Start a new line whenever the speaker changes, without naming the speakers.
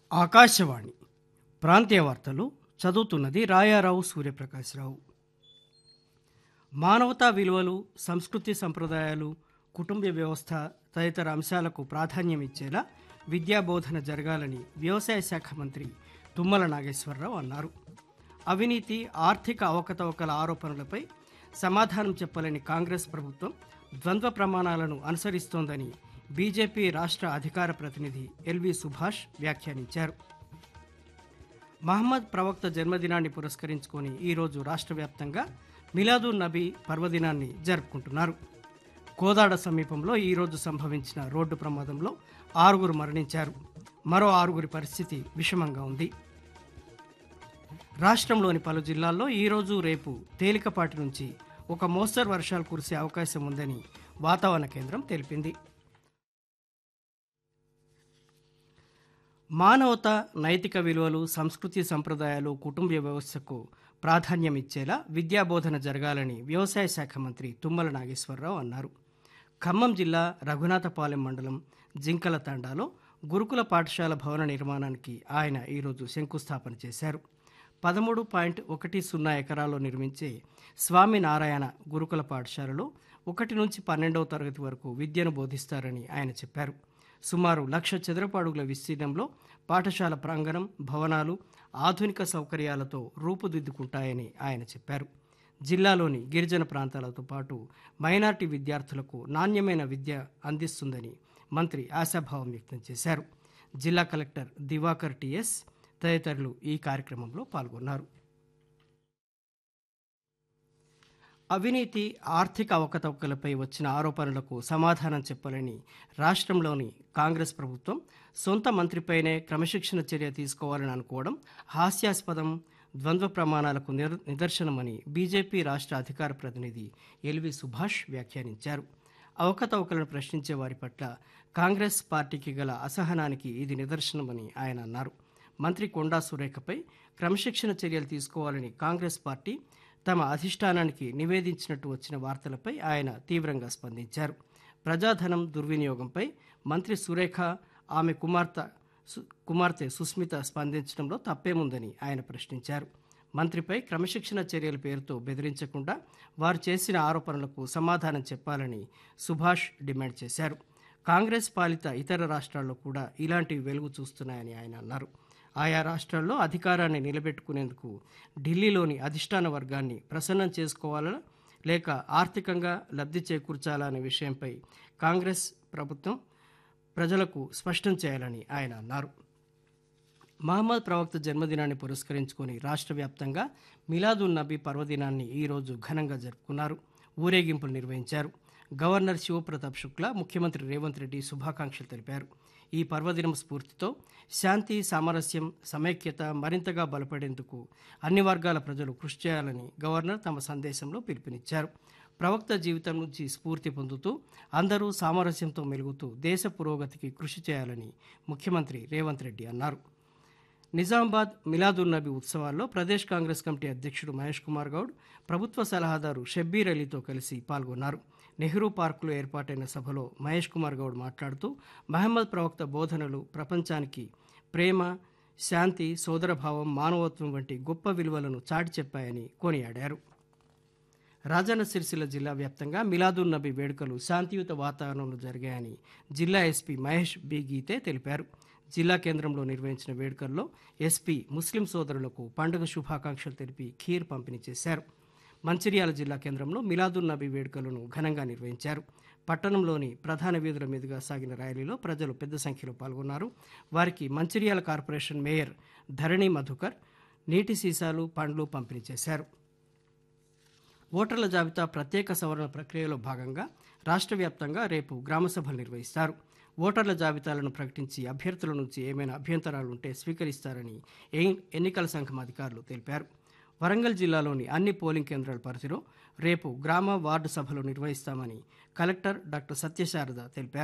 ఆకాశవాణి ప్రాంతీయ వార్తలు చదువుతున్నది రాయారావు సూర్యప్రకాశ్రావు మానవతా విలువలు సంస్కృతి సంప్రదాయాలు కుటుంబ వ్యవస్థ తదితర అంశాలకు ప్రాధాన్యం ఇచ్చేలా విద్యాబోధన జరగాలని వ్యవసాయ శాఖ మంత్రి తుమ్మల నాగేశ్వరరావు అన్నారు అవినీతి ఆర్థిక అవకతవకల ఆరోపణలపై సమాధానం చెప్పలేని కాంగ్రెస్ ప్రభుత్వం ద్వంద్వ ప్రమాణాలను అనుసరిస్తోందని బీజేపీ రాష్ట్ర అధికార ప్రతినిధి ఎల్వి సుభాష్ వ్యాఖ్యానించారు మహమ్మద్ ప్రవక్త జన్మదినాన్ని పురస్కరించుకొని ఈరోజు రాష్ట్ర వ్యాప్తంగా మిలాదున్ నబీ పర్వదినాన్ని జరుపుకుంటున్నారు కోదాడ సమీపంలో ఈరోజు సంభవించిన రోడ్డు ప్రమాదంలో ఆరుగురు మరణించారు మరో ఆరుగురి పరిస్థితి విషమంగా ఉంది రాష్ట్రంలోని పలు జిల్లాల్లో ఈరోజు రేపు తేలికపాటి నుంచి ఒక మోస్తరు వర్షాలు కురిసే అవకాశం ఉందని వాతావరణ కేంద్రం తెలిపింది మానవత నైతిక విలువలు సంస్కృతి సంప్రదాయాలు కుటుంబ వ్యవస్థకు ప్రాధాన్యం ఇచ్చేలా విద్యాబోధన జరగాలని వ్యవసాయ శాఖ మంత్రి తుమ్మల నాగేశ్వరరావు అన్నారు ఖమ్మం జిల్లా రఘునాథపాలెం మండలం జింకల తండాలో గురుకుల పాఠశాల భవన నిర్మాణానికి ఆయన ఈరోజు శంకుస్థాపన చేశారు పదమూడు పాయింట్ ఒకటి సున్నా ఎకరాల్లో నిర్మించే స్వామినారాయణ గురుకుల పాఠశాలలో ఒకటి నుంచి పన్నెండవ తరగతి వరకు విద్యను బోధిస్తారని ఆయన చెప్పారు సుమారు లక్ష చదరపు అడుగుల విస్తీర్ణంలో పాఠశాల ప్రాంగణం భవనాలు ఆధునిక సౌకర్యాలతో రూపుదిద్దుకుంటాయని ఆయన చెప్పారు జిల్లాలోని గిరిజన ప్రాంతాలతో పాటు మైనార్టీ విద్యార్థులకు నాణ్యమైన విద్య అందిస్తుందని మంత్రి ఆశాభావం వ్యక్తం చేశారు జిల్లా కలెక్టర్ దివాకర్ టిఎస్ తదితరులు ఈ కార్యక్రమంలో పాల్గొన్నారు అవినీతి ఆర్థిక అవకతవకలపై వచ్చిన ఆరోపణలకు సమాధానం చెప్పాలని రాష్ట్రంలోని కాంగ్రెస్ ప్రభుత్వం సొంత మంత్రిపైనే క్రమశిక్షణ చర్య తీసుకోవాలని అనుకోవడం హాస్యాస్పదం ద్వంద్వ ప్రమాణాలకు నిర్ నిదర్శనమని బీజేపీ రాష్ట్ర అధికార ప్రతినిధి ఎల్వి సుభాష్ వ్యాఖ్యానించారు అవకతవకలను ప్రశ్నించే వారి పట్ల కాంగ్రెస్ పార్టీకి గల అసహనానికి ఇది నిదర్శనమని ఆయన అన్నారు మంత్రి కొండా సురేఖపై క్రమశిక్షణ చర్యలు తీసుకోవాలని కాంగ్రెస్ పార్టీ తమ అధిష్టానానికి నివేదించినట్టు వచ్చిన వార్తలపై ఆయన తీవ్రంగా స్పందించారు ప్రజాధనం దుర్వినియోగంపై మంత్రి సురేఖ ఆమె కుమార్తె సు- కుమార్తె సుస్మిత స్పందించడంలో తప్పేముందని ఆయన ప్రశ్నించారు మంత్రిపై క్రమశిక్షణ చర్యల పేరుతో బెదిరించకుండా వారు చేసిన ఆరోపణలకు సమాధానం చెప్పాలని సుభాష్ డిమాండ్ చేశారు కాంగ్రెస్ పాలిత ఇతర రాష్ట్రాల్లో కూడా ఇలాంటివి వెలుగు చూస్తున్నాయని ఆయన అన్నారు ఆయా రాష్ట్రాల్లో అధికారాన్ని నిలబెట్టుకునేందుకు ఢిల్లీలోని అధిష్టాన వర్గాన్ని ప్రసన్నం చేసుకోవాలా లేక ఆర్థికంగా లబ్ధి చేకూర్చాలా అనే విషయంపై కాంగ్రెస్ ప్రభుత్వం ప్రజలకు స్పష్టం చేయాలని ఆయన అన్నారు మహమ్మద్ ప్రవక్త జన్మదినాన్ని పురస్కరించుకొని రాష్ట్ర వ్యాప్తంగా మిలాదున్ నబీ పర్వదినాన్ని ఈరోజు ఘనంగా జరుపుకున్నారు ఊరేగింపులు నిర్వహించారు గవర్నర్ శివప్రతాప్ శుక్లా ముఖ్యమంత్రి రేవంత్ రెడ్డి శుభాకాంక్షలు తెలిపారు ఈ పర్వదినం స్ఫూర్తితో శాంతి సామరస్యం సమైక్యత మరింతగా బలపడేందుకు అన్ని వర్గాల ప్రజలు కృషి చేయాలని గవర్నర్ తమ సందేశంలో పిలుపునిచ్చారు ప్రవక్త జీవితం నుంచి స్ఫూర్తి పొందుతూ అందరూ సామరస్యంతో మెలుగుతూ దేశ పురోగతికి కృషి చేయాలని ముఖ్యమంత్రి రేవంత్ రెడ్డి అన్నారు నిజామాబాద్ మిలాదున్ నబీ ఉత్సవాల్లో ప్రదేశ్ కాంగ్రెస్ కమిటీ అధ్యక్షుడు మహేష్ కుమార్ గౌడ్ ప్రభుత్వ సలహాదారు షబ్బీర్ అలీతో కలిసి పాల్గొన్నారు నెహ్రూ పార్కులో ఏర్పాటైన సభలో మహేష్ కుమార్ గౌడ్ మాట్లాడుతూ మహమ్మద్ ప్రవక్త బోధనలు ప్రపంచానికి ప్రేమ శాంతి సోదరభావం మానవత్వం వంటి గొప్ప విలువలను చాటి చెప్పాయని కొనియాడారు రాజన్న సిరిసిల్ల జిల్లా వ్యాప్తంగా మిలాదున్ నబీ వేడుకలు శాంతియుత వాతావరణంలో జరిగాయని జిల్లా ఎస్పీ మహేష్ బి గీతే తెలిపారు జిల్లా కేంద్రంలో నిర్వహించిన వేడుకల్లో ఎస్పీ ముస్లిం సోదరులకు పండుగ శుభాకాంక్షలు తెలిపి ఖీర్ పంపిణీ చేశారు మంచిర్యాల జిల్లా కేంద్రంలో మిలాదున్ నబీ వేడుకలను ఘనంగా నిర్వహించారు పట్టణంలోని ప్రధాన వీధుల మీదుగా సాగిన ర్యాలీలో ప్రజలు పెద్ద సంఖ్యలో పాల్గొన్నారు వారికి మంచిర్యాల కార్పొరేషన్ మేయర్ ధరణి మధుకర్ నీటి సీసాలు పండ్లు పంపిణీ చేశారు ఓటర్ల జాబితా ప్రత్యేక సవరణ ప్రక్రియలో భాగంగా రాష్ట్ర వ్యాప్తంగా రేపు గ్రామ సభలు నిర్వహిస్తారు ఓటర్ల జాబితాలను ప్రకటించి అభ్యర్థుల నుంచి ఏమైనా అభ్యంతరాలు ఉంటే స్వీకరిస్తారని ఎన్- ఎన్నికల సంఘం అధికారులు తెలిపారు వరంగల్ జిల్లాలోని అన్ని పోలింగ్ కేంద్రాల పరిధిలో రేపు గ్రామ వార్డు సభలు నిర్వహిస్తామని కలెక్టర్ డాక్టర్ సత్యశారద తెలిపారు